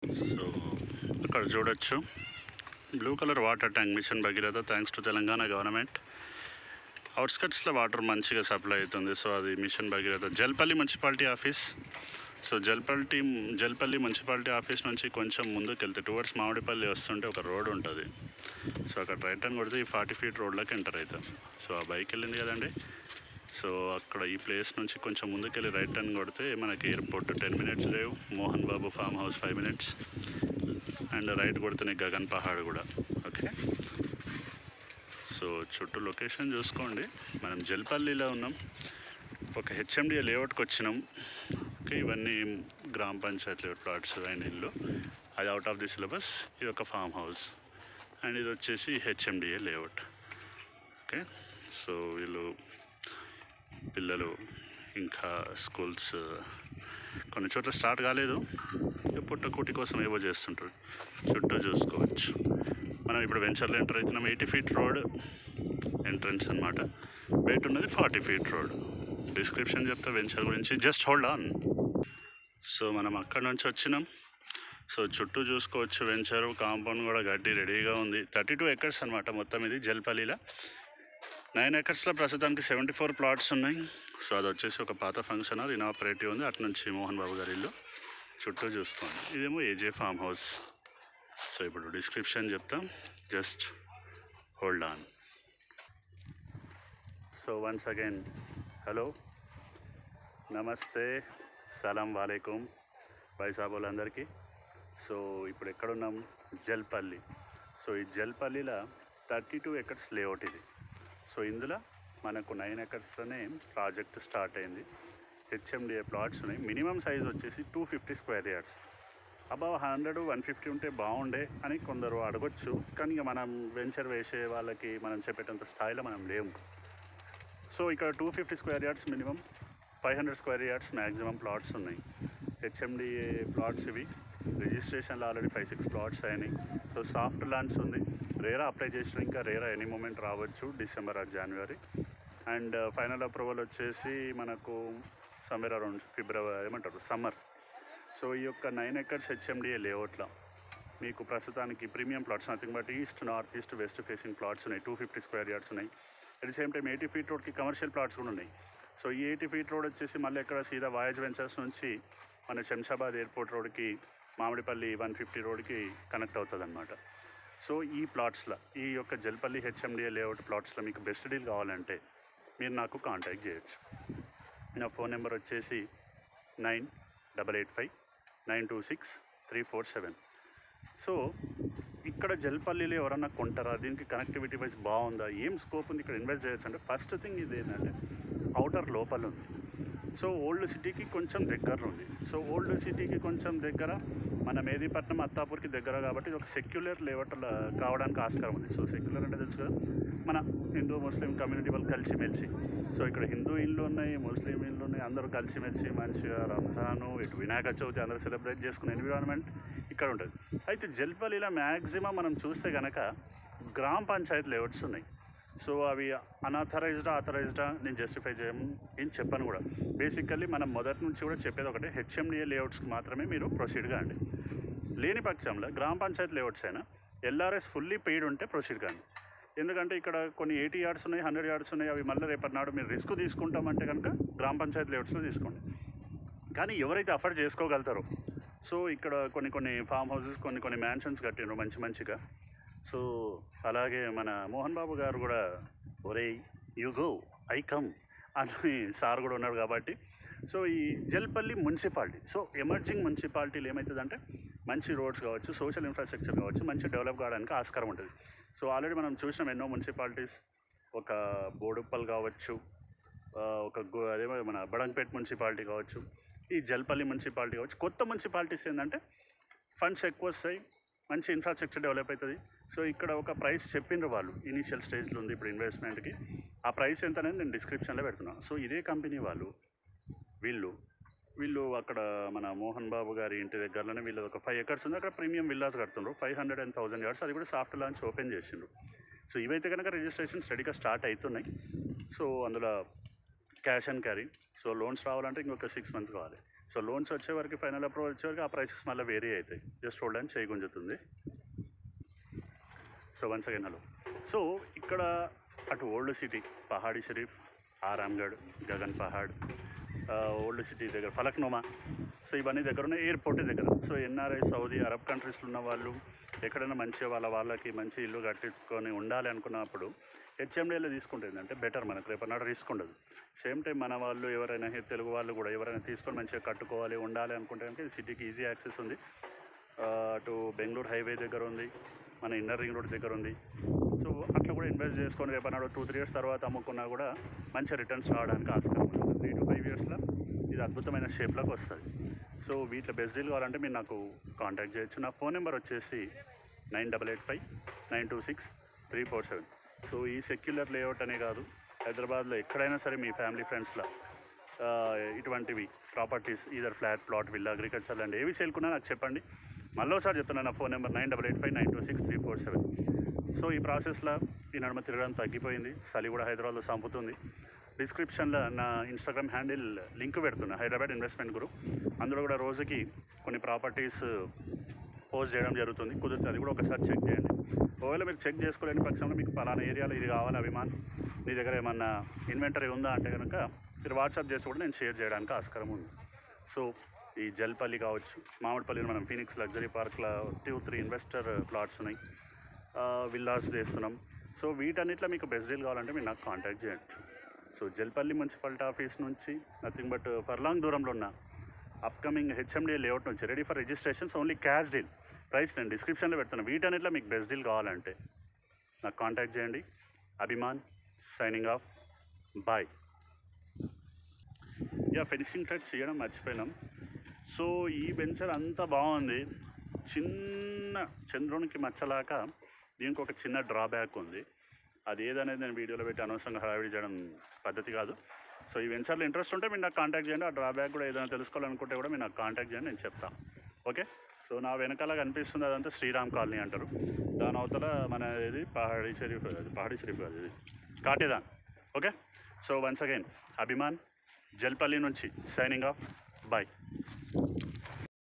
so అక్కడ చూడొచ్చు blue colour water tank mission Bhagiratha thanks to Telangana government అవుట్స్కట్స్లో వాటర్ మంచిగా సప్లై అవుతుంది సో అది mission Bhagiratha Jalpally municipality office so Jalpally Jalpally municipality office నుంచి కొంచెం ముందుకు వెళ్తే టువర్డ్స్ మామిడిపల్లి వస్తుంటే ఒక రోడ్ ఉంటుంది సో అక్కడ రైట్ టర్న్ కొడితే ఈ ఫార్టీ ఫీట్ రోడ్లోకి ఎంటర్ అవుతాం సో ఆ బైక్ వెళ్ళింది కదండి సో అక్కడ ఈ ప్లేస్ నుంచి కొంచెం ముందుకెళ్ళి రైట్ టర్న్ కొడితే మనకి ఎయిర్పోర్ట్ టెన్ మినిట్స్ లేవు Mohan Babu farm house five minutes and right కొడితేనే గగన్ పహాడ్ కూడా ఓకే సో చుట్టూ లొకేషన్ చూసుకోండి మనం జల్పల్లిలో ఉన్నాం ఒక హెచ్ఎండిఏ లేఅవుట్కి వచ్చినాం ఓకే ఇవన్నీ గ్రామ పంచాయతీ లేఅవుట్ ప్లాట్స్ అయిన ఇల్లు అది అవుట్ ఆఫ్ ది సిలబస్ ఇది ఒక ఫామ్ హౌస్ అండ్ ఇది వచ్చేసి హెచ్ఎండిఏ లేఅవుట్ ఓకే సో వీళ్ళు పిల్లలు ఇంకా స్కూల్స్ కొన్ని చోట్ల స్టార్ట్ కాలేదు ఇక పుట్టకూటి కోసం ఏవో చేస్తుంటారు చుట్టూ చూసుకోవచ్చు మనం ఇప్పుడు వెంచర్లో ఎంటర్ అవుతున్నాం ఎయిటీ ఫీట్ రోడ్ ఎంట్రన్స్ అనమాట బయట ఉన్నది ఫార్టీ ఫీట్ రోడ్ డిస్క్రిప్షన్ చెప్తా వెంచర్ గురించి జస్ట్ హోల్డ్ ఆన్ సో మనం అక్కడ నుంచి వచ్చినాం సో చుట్టూ చూసుకోవచ్చు వెంచరు కాంపౌండ్ కూడా గడ్డి రెడీగా ఉంది థర్టీ టూ ఎకర్స్ అనమాట మొత్తం ఇది జల్పల్లిలో నైన్ ఎకర్స్లో ప్రస్తుతానికి సెవెంటీ ఫోర్ ప్లాట్స్ ఉన్నాయి సో అది వచ్చేసి ఒక పాత ఫంక్షన్ హాల్ ఇనాపరేటివ్ ఉంది అటు నుంచి మోహన్ బాబు గారి ఇల్లు చుట్టూ చూసుకోండి ఇదేమో ఏజే ఫామ్ హౌస్ సో ఇప్పుడు డిస్క్రిప్షన్ చెప్తాం just hold on so once again hello నమస్తే సలాం వాలేకుం వైసాబులందరికీ సో ఇప్పుడు ఎక్కడున్నాం జల్పల్లి సో ఈ జల్పల్లిలో థర్టీ టూ ఎకర్స్ లేఅవుట్ ఇది సో ఇందులో మనకు నైన్ ఎకర్స్లోనే ప్రాజెక్ట్ స్టార్ట్ అయింది హెచ్ఎండిఏ ప్లాట్స్ ఉన్నాయి మినిమం సైజ్ వచ్చేసి two fifty square yards above hundred one fifty ఉంటే బాగుండే అని కొందరు అడగొచ్చు కానీ ఇక మనం వెంచర్ వేసే వాళ్ళకి మనం చెప్పేటంత స్థాయిలో మనం లేము సో ఇక్కడ two fifty square yards minimum five hundred square yards maximum plots ఉన్నాయి హెచ్ఎండిఏ ప్లాట్స్ ఇవి రిజిస్ట్రేషన్లో ఆల్రెడీ ఫైవ్ సిక్స్ ప్లాట్స్ అయినాయి సో సాఫ్ట్ లాంచ్ ఉంది రేరా అప్లై చేసిన ఇంకా రేరా ఎనీ మూమెంట్ రావచ్చు డిసెంబర్ ఆర్ జనవరి అండ్ ఫైనల్ అప్రూవల్ వచ్చేసి మనకు సమ్మర్ అరౌండ్ ఫిబ్రవరి ఏమంటారు సమ్మర్ సో ఈ యొక్క నైన్ ఎకర్స్ హెచ్ఎండిఏ లేఅవుట్లో మీకు ప్రస్తుతానికి premium plots nothing but east north east west facing plots ఉన్నాయి టూ ఫిఫ్టీ స్క్వేర్ యార్డ్స్ ఉన్నాయి at the same time eighty feet రోడ్కి కమర్షియల్ ప్లాట్స్ కూడా ఉన్నాయి సో ఈ ఎయిటీ ఫీట్ రోడ్ వచ్చేసి మళ్ళీ ఎక్కడ సీదా వాయజ్ వెంచర్స్ నుంచి మన శంషాబాద్ ఎయిర్పోర్ట్ రోడ్కి మామిడిపల్లి వన్ ఫిఫ్టీ రోడ్కి కనెక్ట్ అవుతుంది అనమాట సో ఈ ప్లాట్స్లో ఈ యొక్క జల్పల్లి హెచ్ఎండిఏ లేఅవుట్ ప్లాట్స్లో మీకు బెస్ట్ డీల్ కావాలంటే మీరు నాకు కాంటాక్ట్ చేయొచ్చు నా ఫోన్ నెంబర్ వచ్చేసి nine double eight five nine two six three four seven so ఇక్కడ జల్పల్లిలో ఎవరన్నా కొంటారా దీనికి కనెక్టివిటీ వైజ్ బాగుందా ఏం స్కోప్ ఉంది ఇక్కడ ఇన్వెస్ట్ చేయొచ్చు అంటే ఫస్ట్ థింగ్ ఇది ఏంటంటే అవుటర్ లోపల ఉంది సో ఓల్డ్ సిటీకి కొంచెం దగ్గర ఉంది సో ఓల్డ్ సిటీకి కొంచెం దగ్గర మన మేదీపట్నం అత్తాపూర్కి దగ్గర కాబట్టి ఇది ఒక సెక్యులర్ లేవట్ కావడానికి ఆస్కారం ఉంది సో సెక్యులర్ అంటే తెలుసు కదా మన హిందూ ముస్లిం కమ్యూనిటీ వాళ్ళు కలిసిమెలిసి సో ఇక్కడ హిందూ ఇళ్ళు ఉన్నాయి ముస్లిం ఇళ్ళు ఉన్నాయి అందరూ కలిసిమెలిసి మంచిగా రంజాను ఇటు వినాయక చవితి అందరూ సెలబ్రేట్ చేసుకునే ఎన్విరాన్మెంట్ ఇక్కడ ఉంటుంది అయితే జల్పల్లిలో మ్యాక్సిమం మనం చూస్తే కనుక గ్రామ పంచాయతీ లేఅవుట్స్ ఉన్నాయి సో అవి అన్ఆథరైజ్డా ఆథరైజ్డా నేను జస్టిఫై చేయము ఏం చెప్పను కూడా బేసికల్లీ మనం మొదటి నుంచి కూడా చెప్పేది ఒకటే హెచ్ఎండిఏ లేఅవుట్స్కి మాత్రమే మీరు ప్రొసీడ్ కాండి లేని పక్షంలో గ్రామ పంచాయతీ లేఅవుట్స్ అయినా ఎల్ఆర్ఎస్ ఫుల్లీ పెయిడ్ ఉంటే ప్రొసీడ్ కాండి ఎందుకంటే ఇక్కడ కొన్ని ఎయిటీ యార్డ్స్ ఉన్నాయి హండ్రెడ్ యార్డ్స్ ఉన్నాయి అవి మళ్ళీ రేపటి నాడు మీరు రిస్క్ తీసుకుంటామంటే కనుక గ్రామ పంచాయతీ లేఅవుట్స్లో తీసుకోండి కానీ ఎవరైతే అఫోర్డ్ చేసుకోగలుగుతారో సో ఇక్కడ కొన్ని కొన్ని ఫామ్ హౌసెస్ కొన్ని కొన్ని మ్యాన్షన్స్ కట్టిండ్రు మంచి మంచిగా సో అలాగే మన మోహన్ బాబు గారు కూడా ఒరే యు గో ఐ కమ్ అని సార్ కూడా ఉన్నాడు కాబట్టి సో ఈ జల్పల్లి మున్సిపాలిటీ సో ఎమర్జింగ్ మున్సిపాలిటీలు ఏమవుతుందంటే మంచి రోడ్స్ కావచ్చు సోషల్ ఇన్ఫ్రాస్ట్రక్చర్ కావచ్చు మంచి డెవలప్ కావడానికి ఆస్కారం ఉంటుంది సో ఆల్రెడీ మనం చూసినాం ఎన్నో మున్సిపాలిటీస్ ఒక బోడుప్పల్ కావచ్చు ఆ, ఒక గు- అదేమో మన బడంగపేట్ మున్సిపాలిటీ కావచ్చు ఈ జల్పల్లి మున్సిపాలిటీ కావచ్చు కొత్త మున్సిపాలిటీస్ ఏంటంటే ఫండ్స్ ఎక్కువ వస్తాయి మంచి ఇన్ఫ్రాస్ట్రక్చర్ డెవలప్ అవుతుంది సో ఇక్కడ ఒక ప్రైస్ చెప్పిండ్రు వాళ్ళు ఇనీషియల్ స్టేజ్లో ఉంది ఇప్పుడు ఇన్వెస్ట్మెంట్కి ఆ ప్రైస్ ఎంత అనేది నేను డిస్క్రిప్షన్లో పెడుతున్నాను సో ఇదే కంపెనీ వాళ్ళు వీళ్ళు వీళ్ళు అక్కడ మన మోహన్ బాబు గారి ఇంటి దగ్గరలోనే వీళ్ళు ఒక ఫైవ్ ఎకర్స్ ఉంది అక్కడ ప్రీమియం విల్లాస్ కడుతున్నారు five hundred and thousand yards అది కూడా సాఫ్ట్ లాంచ్ ఓపెన్ చేసిండ్రు సో ఇవైతే కనుక రిజిస్ట్రేషన్ స్టడీగా స్టార్ట్ అవుతున్నాయి సో అందులో cash and carry so loans రావాలంటే ఇంకొక సిక్స్ మంత్స్ కావాలి సో లోన్స్ వచ్చే వరకు ఫైనల్ అప్రూవల్ వచ్చే వరకు ఆ ప్రైసెస్ మళ్ళీ వేరీ అవుతాయి జస్ట్ హోల్డ్ అని చేయి గుంజుతుంది so once again hello so ఇక్కడ అటు ఓల్డ్ సిటీ పహాడీ షరీఫ్ ఆరామ్గఢ్ గగన్ పహాడ్ ఆ, ఓల్డ్ సిటీ దగ్గర ఫలక్నుమా సో ఇవన్నీ దగ్గర ఉన్నాయి ఎయిర్పోర్ట్ దగ్గర సో ఎన్ఆర్ఐ సౌదీ అరబ్ కంట్రీస్లో ఉన్న వాళ్ళు ఎక్కడైనా మంచిగా వాళ్ళ వాళ్ళకి మంచి ఇల్లు కట్టించుకొని ఉండాలి అనుకున్నప్పుడు హెచ్ఎండిఏలో తీసుకుంటుంది అంటే బెటర్ మనకు రేపు నాడు రిస్క్ ఉండదు సేమ్ టైం మన వాళ్ళు ఎవరైనా హె- తెలుగు వాళ్ళు కూడా ఎవరైనా తీసుకొని మంచిగా కట్టుకోవాలి ఉండాలి అనుకుంటే కనుక ఈ సిటీకి ఈజీ యాక్సెస్ ఉంది ఆ, అటు బెంగళూరు హైవే దగ్గర ఉంది మన ఇన్నర్ రింగ్ రోడ్ దగ్గర ఉంది సో అట్లా కూడా ఇన్వెస్ట్ చేసుకొని రేపు అన్నాడు టూ త్రీ ఇయర్స్ తర్వాత అమ్ముకున్నా కూడా మంచి రిటర్న్స్ రావడానికి ఆస్కారం ఉంటుంది త్రీ టు ఫైవ్ ఇయర్స్లో ఇది అద్భుతమైన షేప్లోకి వస్తుంది సో వీటిలో బెస్ట్ డీల్ కావాలంటే మీరు నాకు కాంటాక్ట్ చేయొచ్చు నా ఫోన్ నెంబర్ వచ్చేసి nine double eight five nine two six three four seven so ఈ సెక్యులర్ లేఅవుట్ అనే కాదు హైదరాబాద్లో ఎక్కడైనా సరే మీ ఫ్యామిలీ ఫ్రెండ్స్లో ఆ, ఇటువంటివి properties either flat plot will agriculture land ఏవి సేల్కున్నా నాకు చెప్పండి మళ్ళీ ఒకసారి చెప్తున్నాను నా phone number nine double eight five nine two six three four seven so ఈ ప్రాసెస్లో ఈ నడుమ తిరగడం తగ్గిపోయింది చలి కూడా హైదరాబాద్లో సంపుతుంది డిస్క్రిప్షన్లో నా ఇన్స్టాగ్రామ్ హ్యాండిల్ లింక్ పెడుతున్నా హైదరాబాద్ ఇన్వెస్ట్మెంట్ గ్రూప్ అందులో కూడా రోజుకి కొన్ని ప్రాపర్టీస్ పోస్ట్ చేయడం జరుగుతుంది కుదిరితే అది కూడా ఒకసారి చెక్ చేయండి ఒకవేళ మీరు చెక్ చేసుకోలేని పక్షంలో మీకు పలానా ఏరియాలో ఇది కావాలి అభిమాన్ నీ దగ్గర ఏమన్నా ఇన్వెంటరీ ఉందా అంటే కనుక మీరు వాట్సాప్ చేసి కూడా నేను షేర్ చేయడానికి ఆస్కారం ఉంది సో ఈ జల్పల్లి కావచ్చు మామిడిపల్లిలో మనం ఫీనిక్స్ లగ్జరీ పార్క్లో టూ త్రీ ఇన్వెస్టర్ ప్లాట్స్ ఉన్నాయి ఆ, విల్లాస్ చేస్తున్నాం సో వీటన్నిటిలో మీకు బెస్ట్ డీల్ కావాలంటే మీరు నాకు కాంటాక్ట్ చేయొచ్చు సో జల్పల్లి మున్సిపాలిటీ ఆఫీస్ నుంచి నథింగ్ బట్ ఫర్లాంగ్ దూరంలో ఉన్న అప్కమింగ్ హెచ్ఎండి లేఅవుట్ నుంచి ready for registrations only cash deal price నేను డిస్క్రిప్షన్లో పెడుతున్నాను వీటన్నిటిలో మీకు బెస్ట్ డీల్ కావాలంటే నాకు కాంటాక్ట్ చేయండి Abhiman signing off bye yeah finishing touch చేయడం మర్చిపోయినాం సో ఈ వెంచర్ అంతా బాగుంది చిన్న చంద్రునికి మచ్చలాక దీనికి ఒక చిన్న డ్రాబ్యాక్ ఉంది అది ఏదనేది నేను వీడియోలో పెట్టి అనవసరంగా హడావిడి చేయడం పద్ధతి కాదు సో ఈ వెంచర్లో ఇంట్రెస్ట్ ఉంటే మీరు నాకు కాంటాక్ట్ చేయండి ఆ డ్రాబ్యాక్ కూడా ఏదైనా తెలుసుకోవాలనుకుంటే కూడా మీరు నాకు కాంటాక్ట్ చేయండి నేను చెప్తాను ఓకే సో నా వెనకాల కనిపిస్తుంది అదంతా శ్రీరామ్ కాలనీ అంటారు దాని అవతల మన ఇది పహాడీ షరీఫ్ అది పహాడీ షరీఫ్ కాదు ఇది Katedan okay so once again Abhiman Jalpally నుంచి సైనింగ్ ఆఫ్ బాయ్